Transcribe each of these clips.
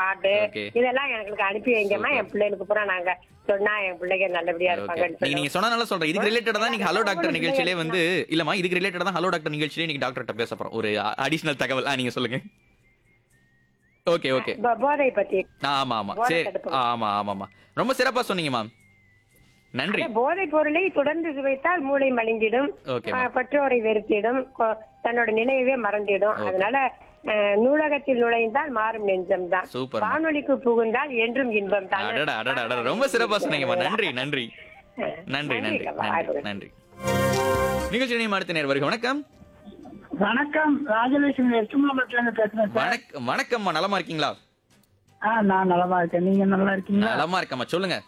பாட்டு Okay. இதெல்லாம் எங்களுக்கு அனுப்பி வைங்கம்மா என் பிள்ளைகளுக்கு பூரா நாங்க சொன்னா என் பிள்ளைங்க நல்லபடியா ஓகே இருப்பாங்கன்னு நீங்க சொல்லுவோம். நீங்க சொன்னனால சொல்றேன் இதுக்கு ரிலேட்டடா தான் நீங்க ஹலோ டாக்டர் நிகழ்ச்சியிலே வந்து இல்லமா இதுக்கு ரிலேட்டடா தான் ஹலோ டாக்டர் நிகழ்ச்சியிலே நீங்க டாக்டர்கிட்ட பேச போறோம் ஒரு அடிஷனல் தகவல் ஆ, நீங்க சொல்லுங்க ஓகே ஓகே போ- போதை பத்தி ஆமா ஆமா போதை சரி தடுப்பு. ஆமா ஆமாமா ரொம்ப சிறப்பா சொன்னீங்க மேம் நன்றி போதை பொருளை தொடர்ந்து சுவைத்தால் மூளை மழுங்கிடும் ஓகே ஆஹ், பெற்றோரை வெறுத்திடும் கொ- தன்னோட நினைவே மறந்திடும் அதனால ஆஹ், நூலகத்தில் நுழைந்தால் மாறும் நெஞ்சம் தான் சூப்பர் வானொலிக்கு புகுந்தால் என்றும் இன்பம் தான் அடடா அடடா அடடா ரொம்ப சிறப்பா சொன்னீங்கம்மா நன்றி நன்றி நன்றி நன்றி நன்றி நன்றி நிகழ்ச்சி நேம் அடுத்த நேர் வருக வணக்கம் வணக்கம் ராஜலட்சுமி எட்டுமலத்துல இருந்து பேசுறேன் சார் வணக்கம் வணக்கம்மா நலமா இருக்கீங்களா ஆ நான் நலமா இருக்கேன் நீங்க நல்லா இருக்கீங்களா நலமா இருக்கம்மா சொல்லுங்க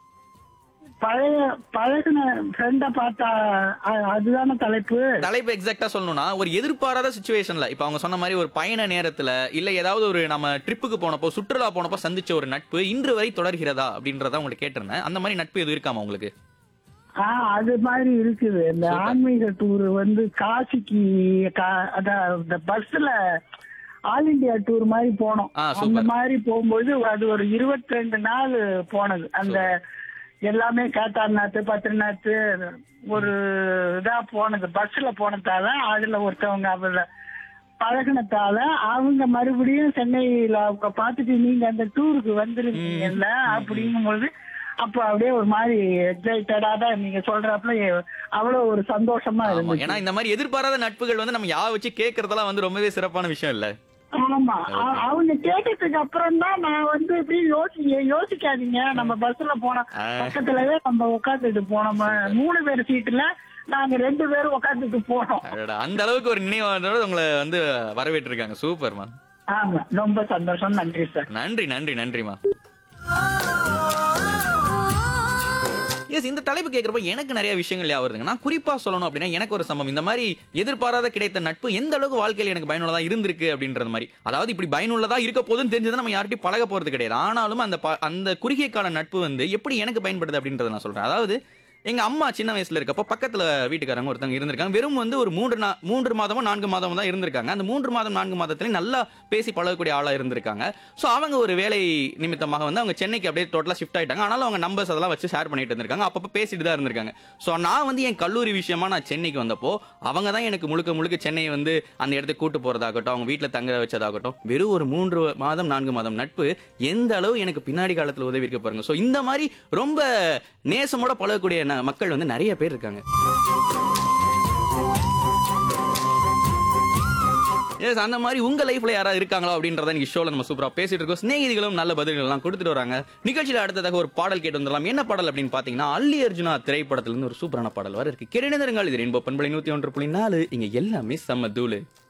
பழைய பழகின ஃப்ரெண்ட பார்த்தா அ- அதுதானே தலைப்பு தலைப்பு எக்ஸாக்டா சொல்லணும்னா ஒரு எதிர்பாராத சுச்சுவேஷன்ல இப்ப அவங்க சொன்ன மாதிரி ஒரு பயண நேரத்துல இல்ல ஏதாவது ஒரு நம்ம ட்ரிப்புக்கு போனப்போ சுற்றுலா போனப்போ சந்திச்ச ஒரு நட்பு இன்று வரை தொடர்கிறதா அப்படின்றத உங்களுக்கு கேட்டிருந்தேன் அந்த மாதிரி நட்பு எதுவும் இருக்காமா உங்களுக்கு ஆ அது மாதிரி இருக்குது இந்த Super. ஆன்மீக டூர் வந்து காசிக்கு கா- அதான் இந்த பஸ்ல ஆல் இந்தியா டூர் மாதிரி போனோம் ஆ, super. அந்த மாதிரி போகும்போது அது ஒரு இருபத்தி ரெண்டு நாள் போனது அந்த எல்லாமே கேட்டார்நாத்து பத்ரிநாத் ஒரு இதா போனது பஸ்ல போனதால அதுல ஒருத்தவங்க அவள பழகினத்தால அவங்க மறுபடியும் சென்னையில அவங்க பார்த்துட்டு நீங்க அந்த டூருக்கு வந்துருக்கீங்கல்ல அப்படிங்கும்போது அப்ப அப்படியே ஒரு மாதிரி எக்ஸைட்டடா தான் நீங்க சொல்றப்பல அவ்வளவு ஒரு சந்தோஷமா ஆமா இருந்துச்சு ஏன்னா இந்த மாதிரி எதிர்பாராத நட்புகள் வந்து நம்ம யா வச்சு கேட்கறதெல்லாம் வந்து ரொம்பவே சிறப்பான விஷயம் இல்ல ஆமா அ- அவங்க கேட்டதுக்கு அப்புறம் தான் நான் வந்து இப்படி யோசி யோசிக்காதீங்க நம்ம பஸ்ல போன ஆ. பக்கத்துலவே நம்ம உட்காந்துட்டு போனோம் மூணு பேர் சீட்டுல நாங்க ரெண்டு பேரும் உட்காந்துட்டு போனோம் அடடா, அந்த அளவுக்கு ஒரு நினைவானோட உங்களை வந்து வரவேற்றிருக்காங்க சூப்பர்மா ஆமா ரொம்ப சந்தோஷம் நன்றி சார் நன்றி நன்றி நன்றிமா எஸ் இந்த தலைப்பு கேட்குறப்ப எனக்கு நிறைய விஷயங்கள் ஞாபகம் வருதுங்க நான் குறிப்பா சொல்லணும் அப்படின்னா எனக்கு ஒரு சம்பவம் இந்த மாதிரி எதிர்பாராத கிடைத்த நட்பு எந்த அளவுக்கு வாழ்க்கையில் எனக்கு பயனுள்ளதா இருந்திருக்கு அப்படின்றது மாதிரி அதாவது இப்படி பயனுள்ளதா இருக்க போதுன்னு தெரிஞ்சது நம்ம யார்கிட்டயும் பழக போறது கிடையாது ஆனாலும் அந்த ப- அந்த குறுகிய கால நட்பு வந்து எப்படி எனக்கு பயன்படுது அப்படின்றத நான் சொல்றேன் அதாவது எங்க அம்மா சின்ன வயசுல இருக்கப்போ பக்கத்துல வீட்டுக்காரங்க ஒருத்தவங்க இருந்திருக்காங்க வெறும் வந்து ஒரு மூன்று நா- மூன்று மாதமோ நான்கு மாதமோ தான் இருந்திருக்காங்க அந்த மூன்று மாதம் நான்கு மாதத்துல நல்லா பேசி பழகக்கூடிய ஆளா இருந்திருக்காங்க ஸோ அவங்க ஒரு வேலை நிமித்தமாக வந்து அவங்க சென்னைக்கு அப்படியே டோட்டலா ஷிஃப்ட் ஆயிட்டாங்க ஆனாலும் அவங்க நம்பர்ஸ் அதெல்லாம் வச்சு ஷேர் பண்ணிட்டு இருந்திருக்காங்க அப்பப்போ பேசிட்டு தான் இருந்திருக்காங்க ஸோ நான் வந்து என் கல்லூரி விஷயமா நான் சென்னைக்கு வந்தப்போ அவங்க தான் எனக்கு முழுக்க முழுக்க சென்னையை வந்து அந்த இடத்துக்கு கூட்டு போறதாகட்டும் அவங்க வீட்டில் தங்க வச்சதாகட்டும் வெறும் ஒரு மூன்று மாதம் நான்கு மாதம் நட்பு எந்த அளவு எனக்கு பின்னாடி காலத்தில் உதவி இருக்க பாருங்க ஸோ இந்த மாதிரி ரொம்ப நேசமோட பழகக்கூடிய ந- மக்கள் வந்து நிறைய பேர் இருக்காங்க எஸ் அந்த மாதிரி உங்க லைஃப்ல யாராவது இருக்காங்களோ அப்படின்றத நீங்க ஷோல நம்ம சூப்பரா பேசிட்டு இருக்கோம் சிநேகிதிகளும் நல்ல பதில்கள் எல்லாம் கொடுத்துட்டு வராங்க நிகழ்ச்சியில அடுத்ததாக ஒரு பாடல் கேட்டு வந்துடலாம் என்ன பாடல் அப்படின்னு பாத்தீங்கன்னா அல்லி அர்ஜுனா திரைப்படத்துல இருந்து ஒரு சூப்பரான பாடல் வர இருக்கு கிரணிதரங்கள் இது ரென்போ பண்பலை நூத்தி ஒன்று புள்ளி நாலு இங்க எல்லாமே செம்ம தூளு